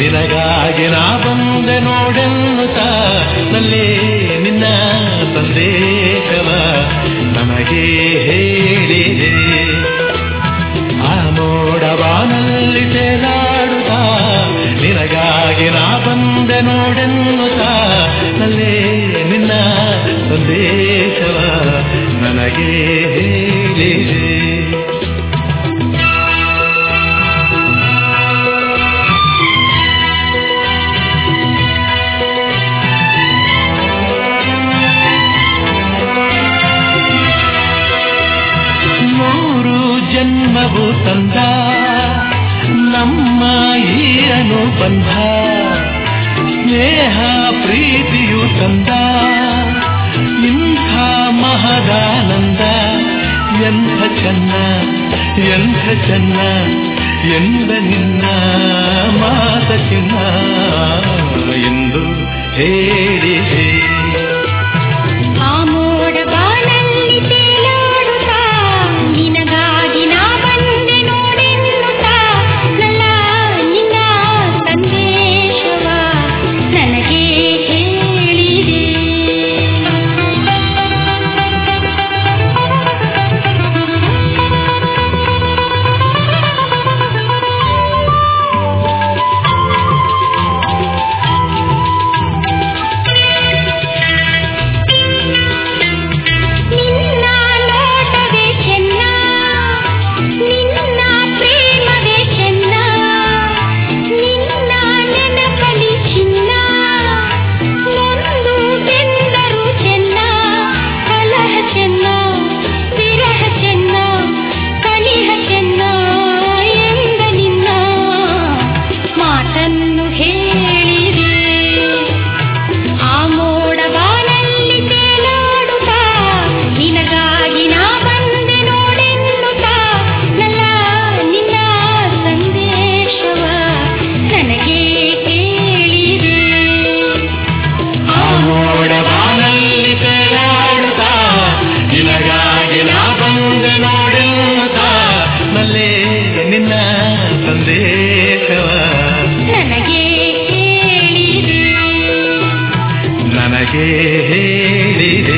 ನಿನಗಾಗಿ ನಾ ಬಂದೆ ನೋಡೆನ್ನುತ್ತ ನಲ್ಲೇ ನಿನ್ನ ಸಂದೇಶವ ನಮಗೆ ಹೇಳಿದೆ ಆ ಮೋಡವಾನಲ್ಲಿ ತೇಲಾಡುತ್ತ ನಿನಗಾಗಿ ನಾ ಬಂದೆ ನೋಡೆನ್ನುತ್ತ ನಲ್ಲೇ ನಿನ್ನ ಸಂದೇಶವ ನನಗೆ ಹೇಳಿದೆ ಮೂರು ಜನ್ಮವು ತಂದ ನಮ್ಮ ಈರನು ಬಂಧ ಸ್ನೇಹ ಪ್ರೀತಿಯು ತಂದ ಇಂಥ ಮಹದಾನಂದ ಎಂಥ ಚೆನ್ನ ಎಂಥ ಚೆನ್ನ ಎಂದ ನಿನ್ನ ಮಾತ ಚಿನ್ನ ಎಂದು ಹೇಳಿದೆ ಆ ಮೋಡ ಬಾನಲ್ಲಿ ತೇಲಾಡುತ್ತಾ ನಿನಗಾಗಿ ನಾ ಬಂದೆ ನೋಡೆನ್ನುತ್ತಾ ನಲ್ಲ ನಿನ್ನ ಸಂದೇಶವ ನನಗೆ ಹೇಳಿದೆ ನಿನ್ನ ನೋಟವೇ ಚೆನ್ನ ನಿನ್ನ ಪ್ರೇಮವೇ ಚೆನ್ನ ನಿನ್ನ ನೆನಪಲಿ ಚಿನ್ನ ನೊಂದು ಬೆಂದರು ಚೆನ್ನ ಕಲಹ ಚೆನ್ನ ವಿರಹ ಚೆನ್ನ ಕಲಿಹ ಚೆನ್ನ ಎಂದ ನಿನ್ನ ಮಾತನ್ನು ಹೇಳಿದೆ ಆ ಮೋಡ ಬಾನಲ್ಲಿ ತೇಲಾಡುತ್ತಾ ನಿನಗಾಗಿ ನಾ ಬಂದೆ ನೋಡೆನ್ನುತ್ತಾ ನಲ್ಲ ನಿನ್ನ ಸಂದೇಶವ ನನಗೆ ಕೇಳಿದೆ ಆ ಮೋಡ ಬಾನಲ್ಲಿ ತೇಲಾಡುತ್ತಾ ನಿನಗಾಗಿ ನಾ ಬಂದೆ ನೋಡೆನ್ನುತ್ತಾ ನಲ್ಲೇ ನಿನ್ನ ಸಂದೇಶವ ನನಗೆ ಹೇಳಿದೆ ನನಗೆ ಹೇಳಿದೆ